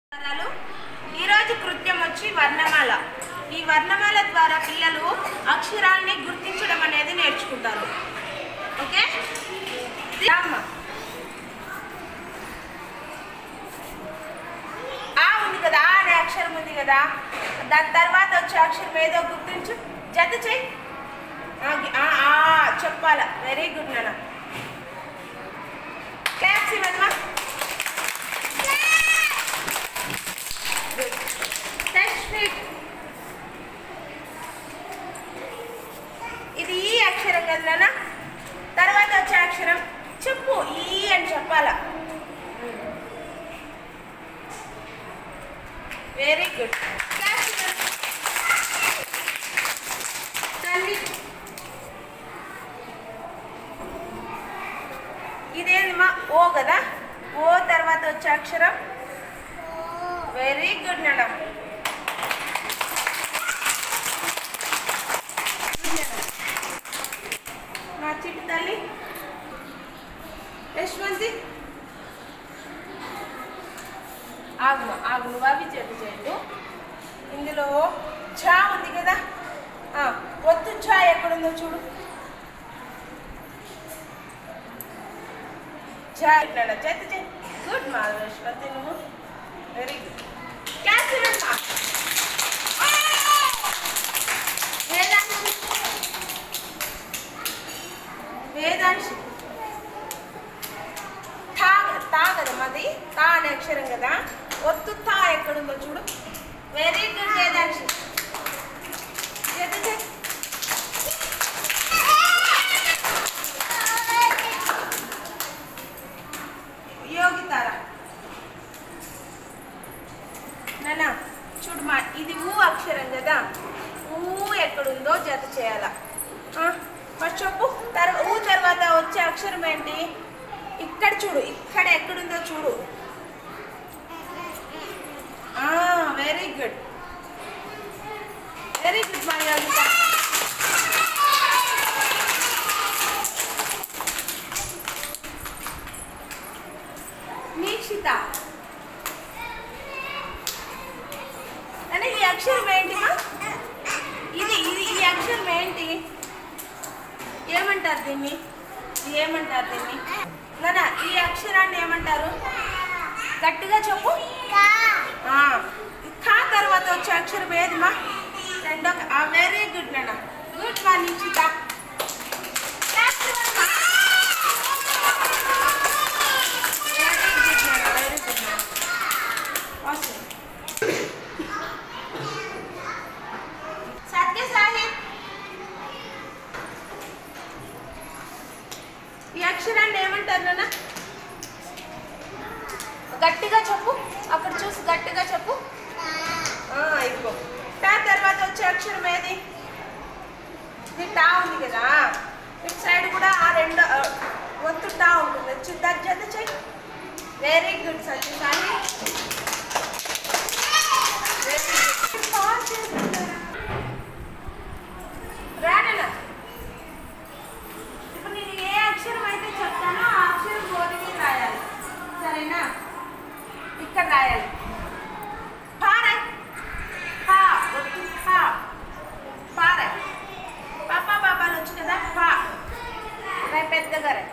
పదాలు ఈరోజు కృత్యం వచ్చి వర్ణమాల ఈ వర్ణమాల ద్వారా పిల్లలు అక్షరాల్ని గుర్తించడం అనేది నేర్చుకుంటారు ఓకే రామ్మ. ఆ ఉంది కదా ఆ అనే అక్షరం ఉంది కదా దాని తర్వాత వచ్చే అక్షరం ఏదో గుర్తించు జత చెయ్యి ఆ, గి- ఆ, ఆ, చెప్పాల వెరీ గుడ్ నాన్న క్లాప్స్ ఇవ్వమ్మా తష్విక్ ఇది ఈ అక్షరం కదా నాన్న తర్వాత వచ్చే అక్షరం చెప్పు ఈ అని చెప్పాలా వెరీ గుడ్ తల్లి ఇదేందమ్మా ఓ కదా ఓ తర్వాత వచ్చే అక్షరం వెరీ గుడ్ నాన్న నా చిట్టి తల్లి యశ్వంతి ఆగు ఆగు నువ్వు అవి చెప్పు చేయదు ఇందులో ఛా ఉంది కదా ఆ, ఒత్తు ఛా ఎక్కడుందో చూడు ఛా ఇట్లా చేతి చేయి గుడ్ మా యశ్వంతి నువ్వు వెరీ గుడ్ క్లాస్ ఇవ్వమ్మా వేదాంశి వేదాంశి ఠా తా కదా మాది తా అనే అక్షరం కదా ఒత్తు తా ఎక్కడుందో చూడు వెరీ గుడ్ వేదాంశి చేతి చేయి. యోగితారా నాన్న చూడు మా ఇది ఊ అక్షరం కదా ఊ ఎక్కడుందో జత చేయాల ఆ, మరి చెప్పు తర్వా ఊ తర్వాత వచ్చే అక్షరం ఏంటి ఇక్కడ చూడు ఇక్కడ ఎక్కడుందో చూడు వెరీ గుడ్ వెరీ గుడ్ మా యోగిత నీక్షిత అంటే ఈ అక్షరం ఏంటిమా ఇది ఇది ఈ అక్షరం ఏంటి ఏమంటారు దీన్ని ఏమంటారు దీన్ని నానా ఈ అక్షరాన్ని ఏమంటారు గట్టిగా చెప్పు ఆ, ఖా తర్వాత వచ్చే అక్షరం ఏదిమా రెండో వెరీ గుడ్ నాన్న గుడ్ మార్నింగ్ చిత వెరీ గుడ్ నాన్న వెరీ గుడ్ నాన్న awesome. సత్య సాహిబ్ ఈ అక్షరాన్ని ఏమంటారు నాన్న గట్టిగా చెప్పు అక్కడ చూసి గట్టిగా చెప్పు ఆ, ఇదిగో టా తర్వాత వచ్చే అక్షరం ఏది ఇది టా ఉంది కదా ఇటు సైడ్ కూడా ఆ రెండు ఆ, ఒత్తు టా ఉంటుంది చిత్త జత చెయ్యి వెరీ గుడ్ సత్య సాహిబ్ రానన్న ఇప్పుడు నేను ఏ అక్షరం అయితే చెప్తానో ఆ అక్షరం బోర్డు మీద రాయాలి సరేనా ఇక్కడ రాయాలి పారా పా వద్దు పా పారా పాపా పాపాలు వచ్చు కదా పా రాయి పెద్దగా రాయి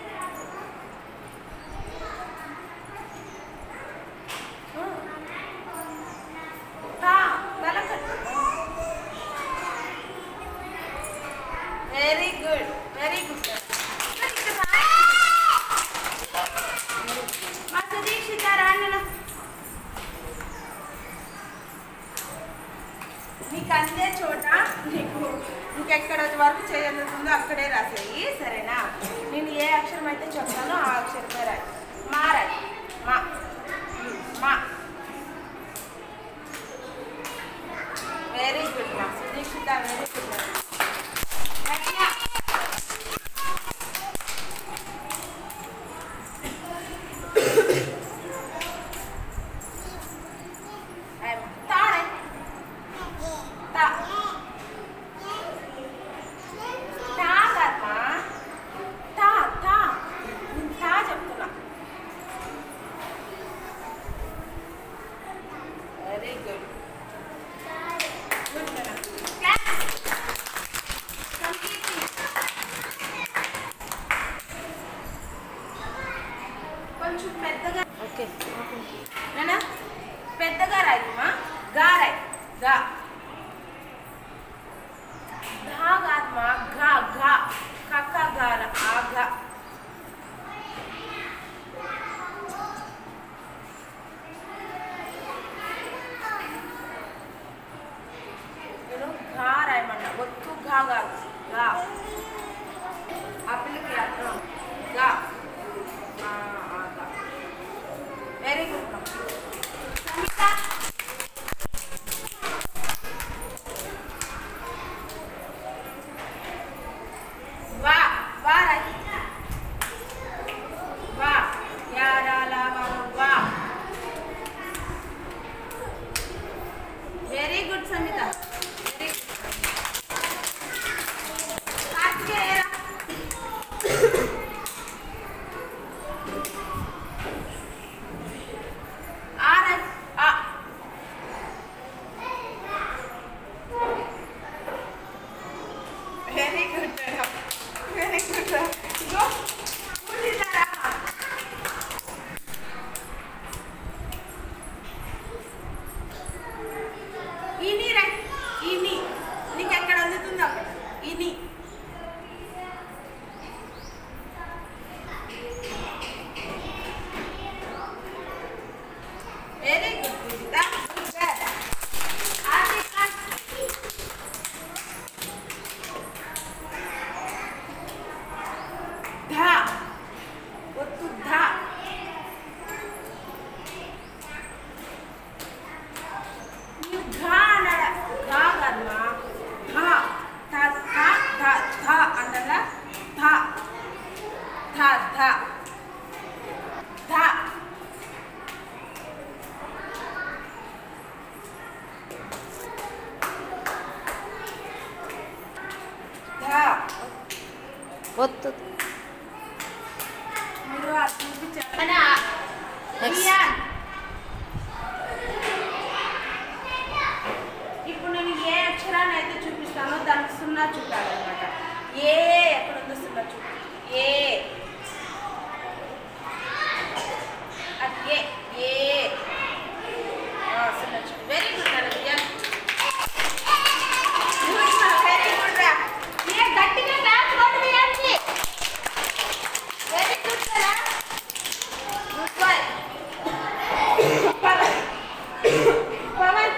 పా నలకట్టు వెరీ గుడ్ వెరీ గుడ్ మా సుదీక్షిత రాన్న నీకు అందే చోట నీకు ఇంకెక్కడ వరకు చేయనుందో అక్కడే రాసేయి సరేనా నేను ఏ అక్షరం అయితే చెప్తానో ఆ అక్షరమే రాయి మా రాయి మా మా వెరీ గుడ్ మా సుదీక్షిత వెరీ గుడ్ రచన తాడే తా తా కదమ్మా తా తా నేను తా చెప్తున్నా very good good madam class completely కొంచెం పెద్దగా ఓకే నేనా పెద్దగా రాయమ్మా గా రాయ్ గా ఘా కాదమ్మా ఘా ఘా కక్క గార ఆ ఘా నేను ఘా రాయమన్నా ఒత్తు ఘా కాదు ఘా ఆ పిల్లకి అర్థం ఘా ఆ, ఆ ఘా వెరీ గుడ్ సంగీత వా వా రాయి వా యారాల వా very good Sangeetha very Karthikeya ఆ రాయి ఆ very good madam very good ఇగో కూర్చున్నారా ఇని రా ఇని నీకు ఎక్కడ అందుతుందో అక్కడ ఇని వెరీ గుడ్ పూజిత గుడ్ ఆర్టిక్ ధ ఒత్తు ధ ನೀವು ಘಾ ಅನ್ನಲ್ಲ ಘಾ ಕಾದಮ್ಮ ಘಾ ಥ ಥ ಧ ಧ ಅನ್ನಲ್ಲ ಧ ಧ ಧ ಧ ಧ ఒత్తు మీరు అది చూపించాలి Next. రియాన్. ఇప్పుడు నేను ఏ అక్షరాన్ని అయితే చూపిస్తానో దానికి సున్నా చూపాలన్నమాట ఏ ఎక్కడ ఉందో సున్నా చూపి ఏ అది ఏ ఏ ఆ, సున్నా చూపి వెరీ గుడ్ నాన్న రియాన్ వెరీ గుడ్ రా ఏ గట్టిగా క్లాస్ కొట్టు రియాన్కి వెరీ గుడ్ రా గుడ్ బాయ్ పవన్ పవన్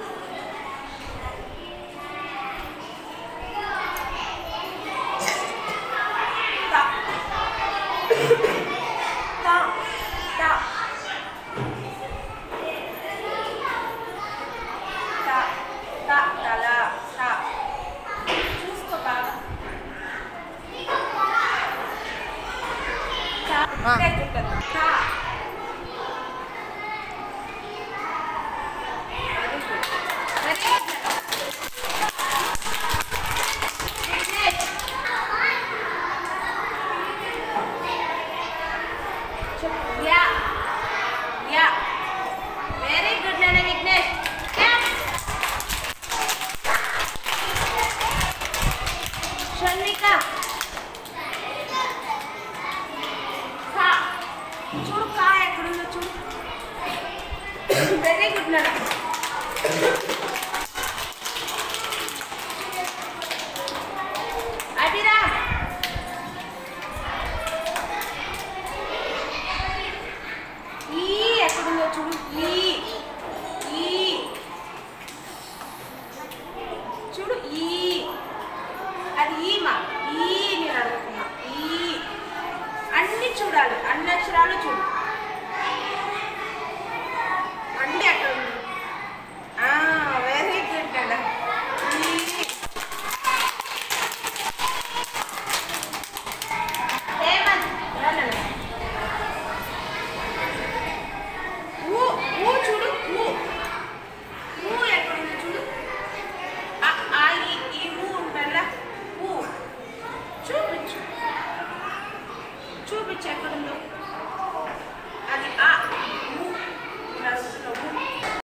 తా తా తా తా తా తల తా చూసుకో బాగా తా ఆ. ఇక్కడే చూడదు. తా very good very good next యా యా వెరీ గుడ్ నాన్న విఘ్నేష్ షణ్విక కా చూడు కా ఎక్కడుందో చూడు వెరీ గుడ్ నాన్న